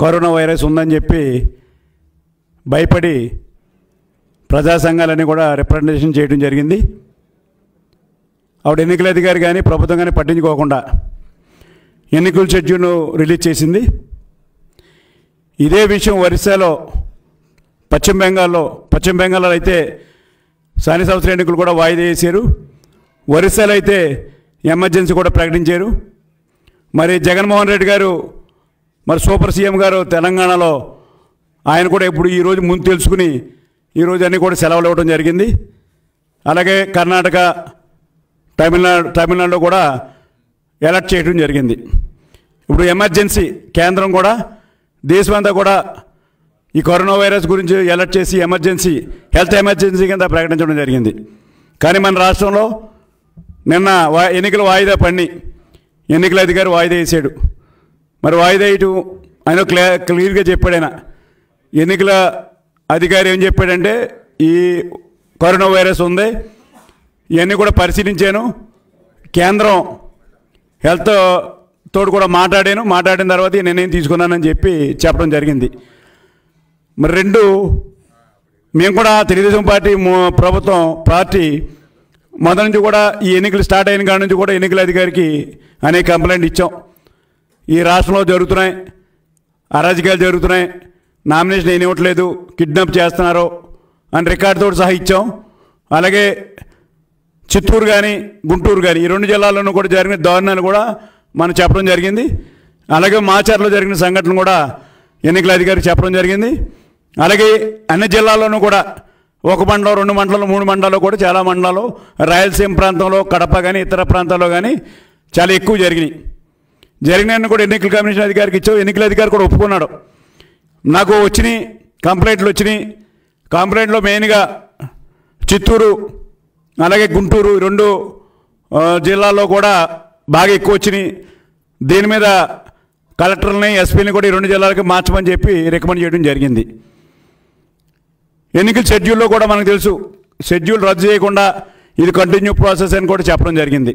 corona virus ఉందని చెప్పి భయపడి ప్రజా సంఘాలన్నీ కూడా రిప్రజెంటేషన్ చేయడం జరిగింది ఆవిడ ఎన్నికల అధికారి కానీ ప్రభుత్వం కానీ పట్టించుకోకుండా ఎన్నికల షెడ్యూల్ను రిలీజ్ చేసింది ఇదే విషయం ఒరిస్సాలో పశ్చిమ బెంగాల్లో పశ్చిమ బెంగాల్లో అయితే స్థానిక సంస్థల ఎన్నికలు కూడా వాయిదా వేశారు ఒరిస్సాలో అయితే ఎమర్జెన్సీ కూడా ప్రకటించారు మరి జగన్మోహన్ రెడ్డి గారు మరి సూపర్ సీఎం గారు తెలంగాణలో ఆయన కూడా ఇప్పుడు ఈరోజు ముందు తెలుసుకుని ఈరోజు అన్నీ కూడా సెలవులు ఇవ్వడం జరిగింది అలాగే కర్ణాటక తమిళనాడు తమిళనాడులో కూడా ఎలర్ట్ చేయడం జరిగింది ఇప్పుడు ఎమర్జెన్సీ కేంద్రం కూడా దేశమంతా కూడా ఈ కరోనా వైరస్ గురించి అలర్ట్ చేసి ఎమర్జెన్సీ హెల్త్ ఎమర్జెన్సీ కింద ప్రకటించడం జరిగింది కానీ మన రాష్ట్రంలో నిన్న వా ఎన్నికలు వాయిదా పడిని ఎన్నికల అధికారి వాయిదా వేసాడు మరి వాయిదా ఇటు ఆయన క్లియర్ క్లియర్గా చెప్పాడు ఆయన ఎన్నికల అధికారి ఏం చెప్పాడంటే ఈ కరోనా వైరస్ ఉంది ఇవన్నీ కూడా పరిశీలించాను కేంద్రం హెల్త్ తోడు కూడా మాట్లాడాను మాట్లాడిన తర్వాత ఈ నిర్ణయం తీసుకున్నానని చెప్పి చెప్పడం జరిగింది మరి రెండు మేము కూడా తెలుగుదేశం పార్టీ మో- ప్రభుత్వం పార్టీ మొదటి నుంచి కూడా ఈ ఎన్నికలు స్టార్ట్ అయిన కాడ నుంచి కూడా ఎన్నికల అధికారికి అనేక కంప్లైంట్ ఇచ్చాం ఈ రాష్ట్రంలో జరుగుతున్నాయి అరాజకాలు జరుగుతున్నాయి నామినేషన్ ఏమి ఇవ్వట్లేదు కిడ్నాప్ చేస్తున్నారు అని రికార్డుతో సహా ఇచ్చాం అలాగే చిత్తూరు కానీ గుంటూరు కానీ ఈ రెండు జిల్లాల్లోనూ కూడా జరిగిన దారుణాలు కూడా మనం చెప్పడం జరిగింది అలాగే మాచర్లో జరిగిన సంఘటన కూడా ఎన్నికల అధికారి చెప్పడం జరిగింది అలాగే అన్ని జిల్లాల్లోనూ కూడా ఒక మండలం రెండు మండలాలు మూడు మండలాలు కూడా చాలా మండలాలు రాయలసీమ ప్రాంతంలో కడప కానీ ఇతర ప్రాంతాల్లో కానీ చాలా ఎక్కువ జరిగినాయి జరిగినాయని కూడా ఎన్నికల కమిషన్ అధికారికి ఇచ్చావు ఎన్నికల అధికారి కూడా ఒప్పుకున్నాడు నాకు వచ్చినాయి కంప్లైంట్లు వచ్చినాయి కంప్లైంట్లో మెయిన్గా చిత్తూరు అలాగే గుంటూరు ఈ రెండు ఆ, జిల్లాల్లో కూడా బాగా ఎక్కువ వచ్చినాయి దీని మీద కలెక్టర్ని ఎస్పీని కూడా ఈ రెండు జిల్లాలకి మార్చమని చెప్పి రికమెండ్ చేయడం జరిగింది ఎన్నికల షెడ్యూల్లో కూడా మనకు తెలుసు షెడ్యూల్ రద్దు చేయకుండా ఇది కంటిన్యూ ప్రాసెస్ అని కూడా చెప్పడం జరిగింది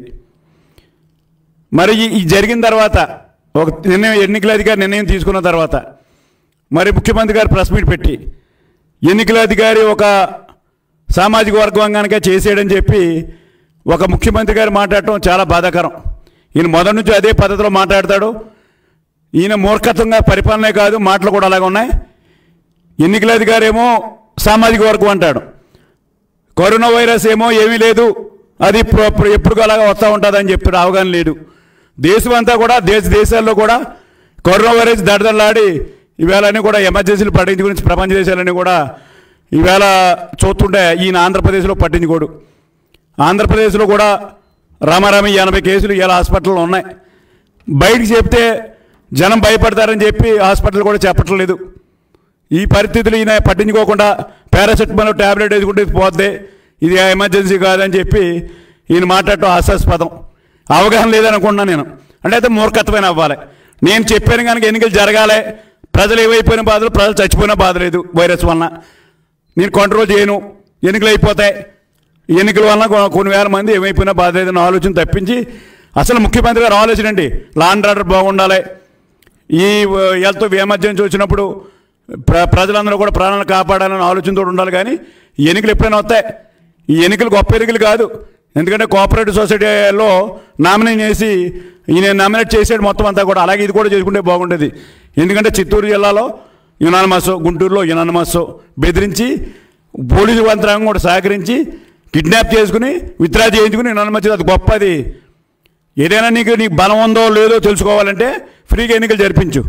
మరి ఈ- ఈ జరిగిన తర్వాత ఒక నిర్ణయం ఎన్నికల అధికారి నిర్ణయం తీసుకున్న తర్వాత మరి ముఖ్యమంత్రి గారు ప్రెస్ మీట్ పెట్టి ఎన్నికల అధికారి ఒక సామాజిక వర్గానికే చేసేయడని చెప్పి ఒక ముఖ్యమంత్రి గారు మాట్లాడటం చాలా బాధాకరం ఈయన మొదటి నుంచి అదే పద్ధతిలో మాట్లాడతాడు ఈయన మూర్ఖత్వంగా పరిపాలనే కాదు మాటలు కూడా అలాగే ఉన్నాయి ఎన్నికల అధికారి ఏమో సామాజిక వర్గం అంటాడు కరోనా వైరస్ ఏమో ఏమీ లేదు అది ఇప్పుడు ఇప్పుడు ఎప్పుడు అలాగా వస్తూ ఉంటుందని చెప్పి అవగాహన లేదు దేశం అంతా కూడా దేశ దేశాల్లో కూడా కరోనా వైరస్ దడదల్లాడి ఈవేళ అన్నీ కూడా ఎమర్జెన్సీలు పట్టించు గురించి ప్రపంచ దేశాలన్నీ కూడా ఈవేళ చూస్తుంటే ఈయన ఆంధ్రప్రదేశ్లో పట్టించుకోడు ఆంధ్రప్రదేశ్లో కూడా రామారామి ఎనభై కేసులు ఇలా హాస్పిటల్లో ఉన్నాయి బయటికి చెప్తే జనం భయపడతారని చెప్పి హాస్పిటల్ కూడా చెప్పట్లేదు ఈ పరిస్థితులు ఈయన పట్టించుకోకుండా పారాసెటమాల్ ట్యాబ్లెట్ వేసుకుంటే పోద్ది ఇది ఎమర్జెన్సీ కాదని చెప్పి ఈయన మాట్లాడటం హాస్యాస్పదం అవగాహన లేదనుకుంటున్నాను నేను అంటే అయితే మూర్ఖత్వమైన అవ్వాలి నేను చెప్పాను కనుక ఎన్నికలు జరగాలి ప్రజలు ఏమైపోయిన బాధలు ప్రజలు చచ్చిపోయినా బాధ లేదు వైరస్ వలన నేను కంట్రోల్ చేయను ఎన్నికలు అయిపోతాయి ఈ ఎన్నికల వలన కొ- కొన్ని వేల మంది ఏమైపోయినా బాధ లేదని ఆలోచన తప్పించి అసలు ముఖ్యమంత్రి గారు ఆలోచన అండి లా అండ్ ఆర్డర్ బాగుండాలి ఈ హెల్త్ ఎమర్జెన్సీ వచ్చినప్పుడు ప్ర ప్రజలందరూ కూడా ప్రాణాలు కాపాడాలని ఆలోచనతో ఉండాలి కానీ ఈ ఎన్నికలు ఎప్పుడైనా వస్తాయి ఈ ఎన్నికలు గొప్ప ఎన్నికలు కాదు ఎందుకంటే కోఆపరేటివ్ సొసైటీలో నామినేట్ చేసి ఈయన నామినేట్ చేసాడు మొత్తం అంతా కూడా అలాగే ఇది కూడా చేసుకుంటే బాగుండేది ఎందుకంటే చిత్తూరు జిల్లాలో యునానమస్ గుంటూరులో యునానమస్ బెదిరించి పోలీసు యంత్రాంగం కూడా సహకరించి కిడ్నాప్ చేసుకుని విత్డ్రా చేయించుకుని యునానమస్ అది గొప్పది ఏదైనా నీకు నీకు బలం ఉందో లేదో తెలుసుకోవాలంటే ఫ్రీగా ఎన్నికలు జరిపించు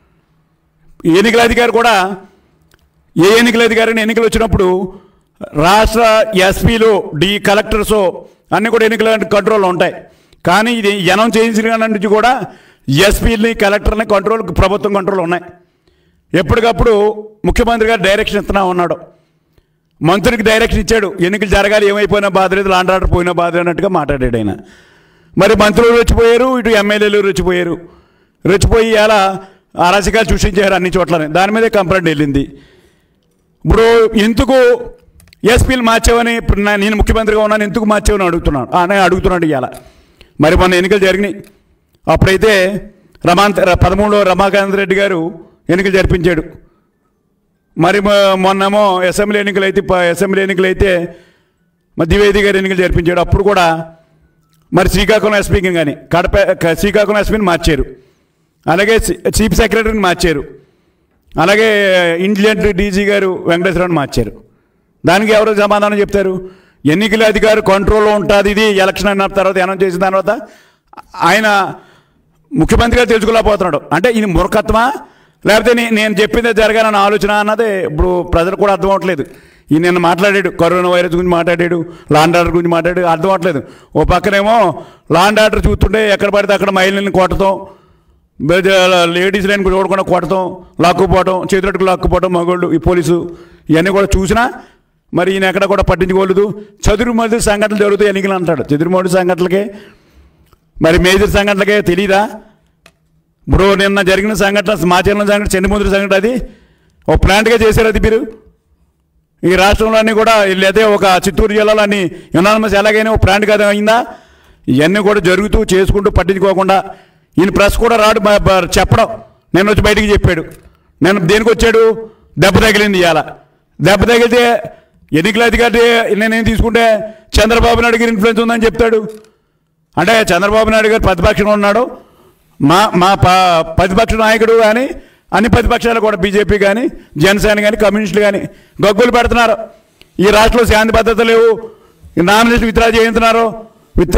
ఈ ఎన్నికల అధికారి కూడా ఏ ఎన్నికల అధికారిని ఎన్నికలు వచ్చినప్పుడు రాష్ట్ర ఎస్పీలు డి కలెక్టర్స్ అన్నీ కూడా ఎన్నికల కంట్రోల్లో ఉంటాయి కానీ ఇది జనం చేయించిన నుంచి కూడా ఎస్పీలని కలెక్టర్ని కంట్రోల్ ప్రభుత్వం కంట్రోల్ ఉన్నాయి ఎప్పటికప్పుడు ముఖ్యమంత్రి గారు డైరెక్షన్ ఇస్తున్నా ఉన్నాడు మంత్రికి డైరెక్షన్ ఇచ్చాడు ఎన్నికలు జరగాలి ఏమైపోయినా బాధ లేదు లాండ్ ఆర్డర్ పోయినా బాధ అన్నట్టుగా మాట్లాడాడు ఆయన మరి మంత్రులు రెచ్చిపోయారు ఇటు ఎమ్మెల్యేలు రెచ్చిపోయారు రెచ్చిపోయి అలా అరాచకాలు సృష్టించారు అన్ని చోట్ల దాని మీదే కంప్లైంట్ వెళ్ళింది ఇప్పుడు ఎందుకు ఎస్పీలు మార్చావని ఇప్పుడు నా- నేను ముఖ్యమంత్రిగా ఉన్నాను ఎందుకు మార్చావని అడుగుతున్నాను అని అడుగుతున్నాడు ఇవాళ మరి మొన్న ఎన్నికలు జరిగినాయి అప్పుడైతే రమాంత్ ర- పదమూడులో రమాకాంత్ రెడ్డి గారు ఎన్నికలు జరిపించాడు మరి మొ- మొన్నేమో అసెంబ్లీ ఎన్నికలు అయితే ప- అసెంబ్లీ ఎన్నికలు అయితే మరి ద్వివేది గారు ఎన్నికలు జరిపించాడు అప్పుడు కూడా మరి శ్రీకాకుళం ఎస్పీకి కానీ కడప క- శ్రీకాకుళం ఎస్పీని మార్చారు అలాగే చి- చీఫ్ సెక్రటరీని మార్చారు అలాగే ఇంటెలిజెంట్ డీజీ గారు వెంకటేశ్వరరావుని మార్చారు దానికి ఎవరు సమాధానం చెప్తారు ఎన్నికల అధికారి కంట్రోల్లో ఉంటుంది ఇది ఎలక్షన్ అయిన తర్వాత అనౌన్స్ చేసిన తర్వాత ఆయన ముఖ్యమంత్రిగా తెలుసుకోలేకపోతున్నాడు అంటే ఇది మూర్ఖత్వమా లేకపోతే నే- నేను చెప్పిందే జరగాలన్న ఆలోచన అన్నది ఇప్పుడు ప్రజలు కూడా అర్థం అవ్వట్లేదు ఈ నిన్న మాట్లాడాడు కరోనా వైరస్ గురించి మాట్లాడాడు లాండ్ ఆర్డర్ గురించి మాట్లాడాడు అర్థం అవ్వట్లేదు ఓ పక్కనేమో లాండ్ ఆర్డర్ చూస్తుంటే ఎక్కడ పడితే అక్కడ మహిళల్ని కొట్టడం లేడీస్ లైన్ చూడకుండా కొట్టడం లాక్కుపోవడం చేతులట్టుకు లాక్కుపోవడం మగోళ్ళు ఈ పోలీసు ఇవన్నీ కూడా చూసినా మరి ఈయన ఎక్కడ కూడా పట్టించుకోలేదు చదురుమది సంఘటనలు జరుగుతాయి ఎన్నికలు అంటాడు చదురుమడి సంఘటనలకే మరి మేజర్ సంఘటనలకే తెలీదా ఇప్పుడు నిన్న జరిగిన సంఘటన మాచర్ల సంఘటన చంద్రముద్ర సంఘటన అది ఒక ప్లాంట్గా చేశారు అది మీరు ఈ రాష్ట్రంలో అన్నీ కూడా లేదా ఒక చిత్తూరు జిల్లాలో అన్ని యునానమస్ ఎలాగైనా ఒక ప్లాంట్ కదా అయిందా ఇవన్నీ కూడా జరుగుతూ చేసుకుంటూ పట్టించుకోకుండా ఈయన ప్రెస్ కూడా రాడు బ- బ- చెప్పడం నేను వచ్చి బయటికి చెప్పాడు నేను దేనికి వచ్చాడు దెబ్బ తగిలింది ఇవాళ దెబ్బ తగిలితే ఎన్నికల అధికారి నేనేం తీసుకుంటే చంద్రబాబు నాయుడు గారి ఇన్ఫ్లుయెన్స్ ఉందని చెప్తాడు అంటే చంద్రబాబు నాయుడు గారు ప్రతిపక్షంగా ఉన్నాడు మా మా ప ప్రతిపక్ష నాయకుడు కానీ అన్ని ప్రతిపక్షాలు కూడా బీజేపీ కానీ జనసేన కానీ కమ్యూనిస్టులు కానీ గగ్గులు పెడుతున్నారు ఈ రాష్ట్రంలో శాంతి భద్రత లేవు ఈ నామినేషన్ విత్డ్రా చేయించున్నారు విత్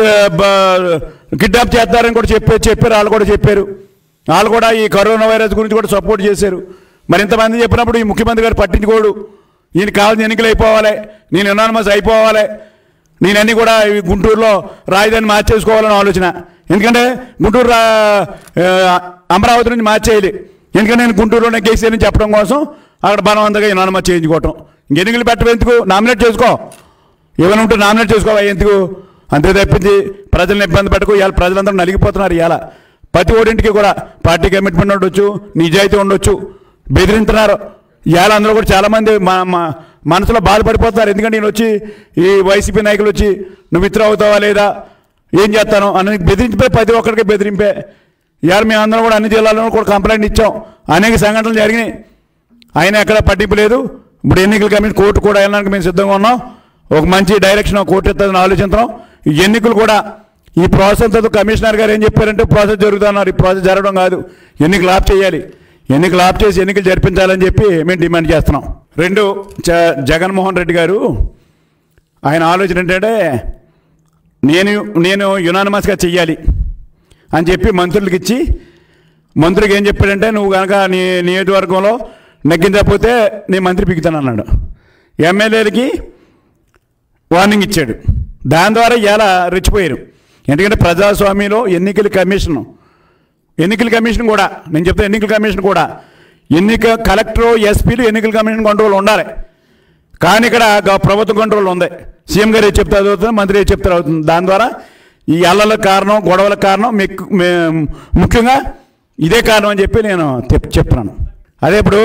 కిడ్నాప్ చేస్తారని కూడా చెప్పి చెప్పారు వాళ్ళు కూడా చెప్పారు వాళ్ళు కూడా ఈ కరోనా వైరస్ గురించి కూడా సపోర్ట్ చేశారు మరి ఇంతమంది చెప్పినప్పుడు ఈ ముఖ్యమంత్రి గారు పట్టించుకోడు ఈయన కావాల్సిన ఎన్నికలు అయిపోవాలి నేను యునానమస్ అయిపోవాలి నేనన్నీ కూడా ఈ గుంటూరులో రాజధాని మార్చేసుకోవాలని ఆలోచన ఎందుకంటే గుంటూరు రా ఆ, అమరావతి నుంచి మార్చేయాలి ఎందుకంటే నేను గుంటూరులోనే కేసీఆర్ అని చెప్పడం కోసం అక్కడ బలవంతంగా యునానమస్ చేయించుకోవటం ఎన్నికలు పెట్టడం ఎందుకు నామినేట్ చేసుకో ఏమైనా ఉంటే నామినేట్ చేసుకోవా ఎందుకు అంతే తప్పించి ప్రజల్ని ఇబ్బంది పెట్టకు ఇవాళ ప్రజలందరూ నలిగిపోతున్నారు ఇవాళ ప్రతి ఓడింటికి కూడా పార్టీ కమిట్మెంట్ ఉండొచ్చు నిజాయితీ ఉండొచ్చు బెదిరింటున్నారు ఇవాళ అందులో కూడా చాలామంది మా మా మనసులో బాధపడిపోతున్నారు ఎందుకంటే నేను వచ్చి ఈ వైసీపీ నాయకులు వచ్చి నువ్వు మిత్ర అవుతావా లేదా ఏం చేస్తాను అని బెదిరించిపోయి ప్రతి ఒక్కరికి బెదిరింపే ఇవాళ మేము అందరం కూడా అన్ని జిల్లాల్లో కూడా కంప్లైంట్ ఇచ్చాం అనేక సంఘటనలు జరిగినాయి ఆయన ఎక్కడ పట్టింపు లేదు ఇప్పుడు ఎన్నికల కమిషన్ కోర్టు కూడా వెళ్ళడానికి మేము సిద్ధంగా ఉన్నాం ఒక మంచి డైరెక్షన్ కోర్టు ఇస్తుందని ఆలోచించడం ఈ ఎన్నికలు కూడా ఈ ప్రాసెస్ అంతా కమిషనర్ గారు ఏం చెప్పారంటే ప్రాసెస్ జరుగుతున్నారు ఈ ప్రాసెస్ జరగడం కాదు ఎన్నికలు ఆఫ్ చేయాలి ఎన్నికలు ఆఫ్ చేసి ఎన్నికలు జరిపించాలని చెప్పి మేము డిమాండ్ చేస్తున్నాం రెండు జ- జగన్మోహన్ రెడ్డి గారు ఆయన ఆలోచన ఏంటంటే నేను నేను యునానిమస్గా చెయ్యాలి అని చెప్పి మంత్రులకి ఇచ్చి మంత్రికి ఏం చెప్పాడంటే నువ్వు కనుక నీ నియోజకవర్గంలో నెగ్గించకపోతే నీ మంత్రి పిగుతాను అన్నాడు ఎమ్మెల్యేలకి వార్నింగ్ ఇచ్చాడు దాని ద్వారా ఇలా రెచ్చిపోయారు ఎందుకంటే ప్రజాస్వామ్యంలో ఎన్నికల కమిషన్ ఎన్నికల కమిషన్ కూడా నేను చెప్తే ఎన్నికల కమిషన్ కూడా ఎన్నిక కలెక్టర్ ఎస్పీలు ఎన్నికల కమిషన్ కంట్రోల్ ఉండాలి కానీ ఇక్కడ గ- ప్రభుత్వ కంట్రోల్ ఉంది సీఎం గారు ఏది చెప్తే అది అవుతుంది మంత్రి ఏది చెప్తారు అవుతుంది దాని ద్వారా ఈ అల్లలకు కారణం గొడవలకు కారణం మీకు మే- ముఖ్యంగా ఇదే కారణం అని చెప్పి నేను చెప్- చెప్తున్నాను అదే ఇప్పుడు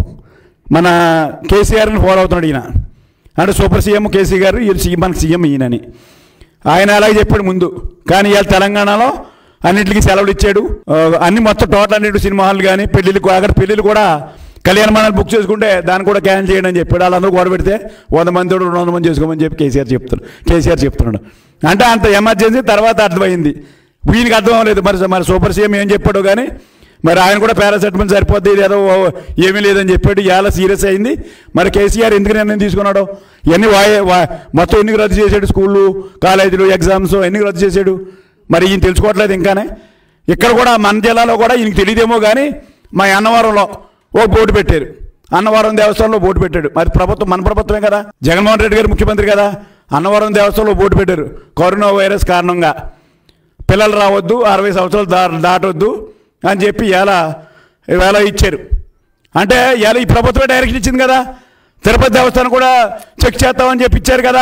మన కేసీఆర్ని ఫాలో అవుతున్నాడు ఈయన అంటే సూపర్ సీఎం కేసీ గారు ఈయన సీ- మన సీఎం ఈయనని ఆయన అలాగే చెప్పాడు ముందు కానీ ఇవాళ తెలంగాణలో అన్నింటికి సెలవులు ఇచ్చాడు ఆ, అన్ని మొత్తం టోటల్ అన్నింటి సినిమా హాల్ కానీ పెళ్ళిళ్ళు కూ- అక్కడ పెళ్ళిళ్ళు కూడా కళ్యాణ మండలి బుక్ చేసుకుంటే దాన్ని కూడా క్యాన్సిల్ చేయండి అని చెప్పాడు వాళ్ళందరూ గొడవ పెడితే వంద మంది తోడు రెండు వందల మంది చేసుకోమని చెప్పి కేసీఆర్ చెప్తున్నాడు కేసీఆర్ చెప్తున్నాడు అంటే అంత ఎమర్జెన్సీ తర్వాత అర్థమైంది వీనికి అర్థం అవ్వలేదు మరి మరి సూపర్ సీఎం ఏం చెప్పాడో కానీ మరి ఆయన కూడా పారాసెటమాల్ సరిపోద్ది ఇది ఏదో ఏమీ లేదని చెప్పాడు ఇవాళ సీరియస్ అయింది మరి కేసీఆర్ ఎందుకు నిర్ణయం తీసుకున్నాడు ఇవన్నీ వాయే వా- మొత్తం ఎందుకు రద్దు చేశాడు స్కూళ్ళు కాలేజీలు ఎగ్జామ్స్ ఎన్ని రద్దు చేశాడు మరి ఈయన తెలుసుకోవట్లేదు ఇంకానే ఇక్కడ కూడా మన జిల్లాలో కూడా ఈయనకి తెలియదేమో కానీ మా అన్నవరంలో ఓ బోర్డు పెట్టారు అన్నవరం దేవస్థానంలో బోర్డు పెట్టాడు మరి ప్రభుత్వం మన ప్రభుత్వమే కదా జగన్మోహన్ రెడ్డి గారు ముఖ్యమంత్రి కదా అన్నవరం దేవస్థానంలో బోర్డు పెట్టారు కరోనా వైరస్ కారణంగా పిల్లలు రావద్దు అరవై సంవత్సరాలు దా దాటొద్దు అని చెప్పి ఎలా వేళ ఇచ్చారు అంటే ఇలా ఈ ప్రభుత్వమే డైరెక్షన్ ఇచ్చింది కదా తిరుపతి దేవస్థానం కూడా చెక్ చేస్తామని చెప్పి ఇచ్చారు కదా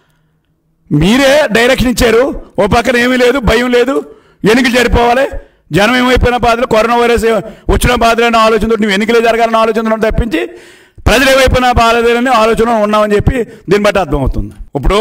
మీరే డైరెక్షన్ ఇచ్చారు ఓ పక్కన ఏమీ లేదు భయం లేదు ఎన్నికలు జరిపోవాలి జనం ఏమైపోయిన బాధలు కరోనా వైరస్ వచ్చిన బాధలైన ఆలోచనతో నువ్వు ఎన్నికలే జరగాలని ఆలోచన తప్పించి ప్రజలు ఏమైపోయినా బాధలేదని ఆలోచన ఉన్నామని చెప్పి దీన్ని బట్టి అర్థమవుతుంది ఇప్పుడు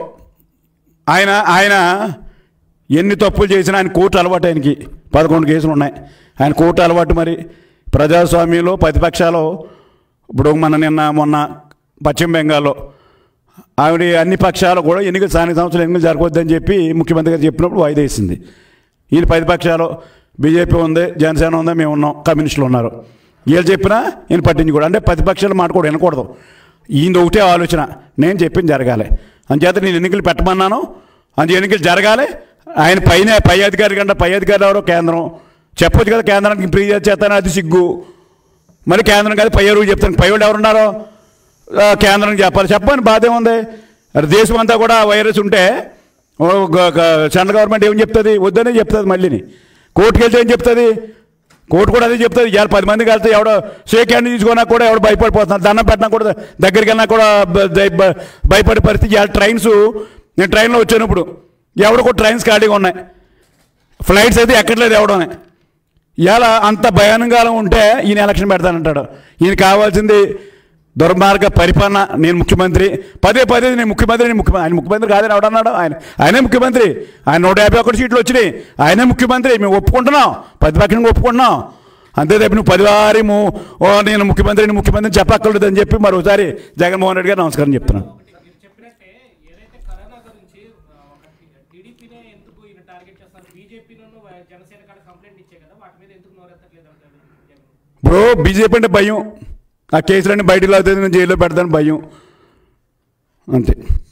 ఆయన ఆయన ఎన్ని తప్పులు చేసినా ఆయన కోర్టు అలవాటు ఆయనకి పదకొండు కేసులు ఉన్నాయి ఆయన కోర్టు అలవాటు మరి ప్రజాస్వామ్యంలో ప్రతిపక్షాలు ఇప్పుడు మన నిన్న మొన్న పశ్చిమ బెంగాల్లో ఆవిడ అన్ని పక్షాలు కూడా ఎన్నికలు స్థానిక సంస్థలు ఎన్నికలు జరగవద్దని చెప్పి ముఖ్యమంత్రి గారు చెప్పినప్పుడు వాయిదా వేసింది వీళ్ళు ప్రతిపక్షాలు బీజేపీ ఉంది జనసేన ఉంది మేము ఉన్నాం కమ్యూనిస్టులు ఉన్నారు వీళ్ళు చెప్పినా ఈయన పట్టించుకోడు అంటే ప్రతిపక్షాలు మాట కూడా వినకూడదు ఈయన ఒకటే ఆలోచన నేను చెప్పింది జరగాలి అంచేత నేను ఎన్నికలు పెట్టమన్నాను అందు ఎన్నికలు జరగాలి ఆయన పైన పై అధికారి కంటే పై అధికారి ఎవరో కేంద్రం చెప్పొచ్చు కదా కేంద్రానికి ప్రీ చేస్తాను అది సిగ్గు మరి కేంద్రం కాదు పై ఎవరు చెప్తాను పై వాళ్ళు ఎవరున్నారో ఆ, కేంద్రానికి చెప్పాలి చెప్పని బాధ ఏముంది మరి దేశం అంతా కూడా వైరస్ ఉంటే ఓ గ- గ- సెంట్రల్ గవర్నమెంట్ ఏం చెప్తుంది వద్దనే చెప్తుంది మళ్ళీని కోర్టుకి వెళ్తే ఏం చెప్తుంది కోర్టు కూడా అదే చెప్తుంది ఇవాళ పది మందికి వెళ్తే ఎవడో షేక్ హ్యాండ్ తీసుకున్నా కూడా ఎవడు భయపడిపోతున్నారు దండం పెట్టినా కూడా దగ్గరికి వెళ్ళినా కూడా బ- ద- బ- భయపడే పరిస్థితి ఇవాళ ట్రైన్స్ నేను ట్రైన్లో వచ్చాను ఎవడు కూడా ట్రైన్స్ ఖాళీగా ఉన్నాయి ఫ్లైట్స్ అయితే ఎక్కట్లేదు ఎవడనే ఇలా అంత భయానకాలం ఉంటే ఈయన ఎలక్షన్ పెడతానంటాడు ఈయన కావాల్సింది దుర్మార్గ పరిపాలన నేను ముఖ్యమంత్రి పదే పదే నేను ముఖ్యమంత్రి నేను ముఖ్యమంత్రి ఆయన ముఖ్యమంత్రి కాదని ఎవడన్నాడు ఆయన ఆయనే ముఖ్యమంత్రి ఆయన నూట యాభై ఒకటి సీట్లు వచ్చినాయి ఆయనే ముఖ్యమంత్రి మేము ఒప్పుకుంటున్నాం ప్రతిపక్షంగా ఒప్పుకుంటున్నాం అంతే తప్ప నువ్వు పదివారి ము ఓ నేను ముఖ్యమంత్రి నేను ముఖ్యమంత్రి చెప్పక్కర్లేదు అని చెప్పి మరోసారి జగన్మోహన్ రెడ్డి గారు నమస్కారం చెప్తున్నాను మీరు చెప్పినట్టే ఏదైతే కరోనా గురించి ఆ, ఒక టీడీపీనే ఎందుకు ఈయన టార్గెట్ చేస్తారు బీజేపీను జనసేన కాడ కంప్లైంట్ ఇచ్చే కదా వాటి మీద ఎందుకు నోరెత్తట్లేదు అంటారు జగన్ బ్రో బీజేపీ అంటే భయం ఆ కేసులన్నీ బయటకు లాగుతుంది నేను జైల్లో పెడతాను భయం అంతే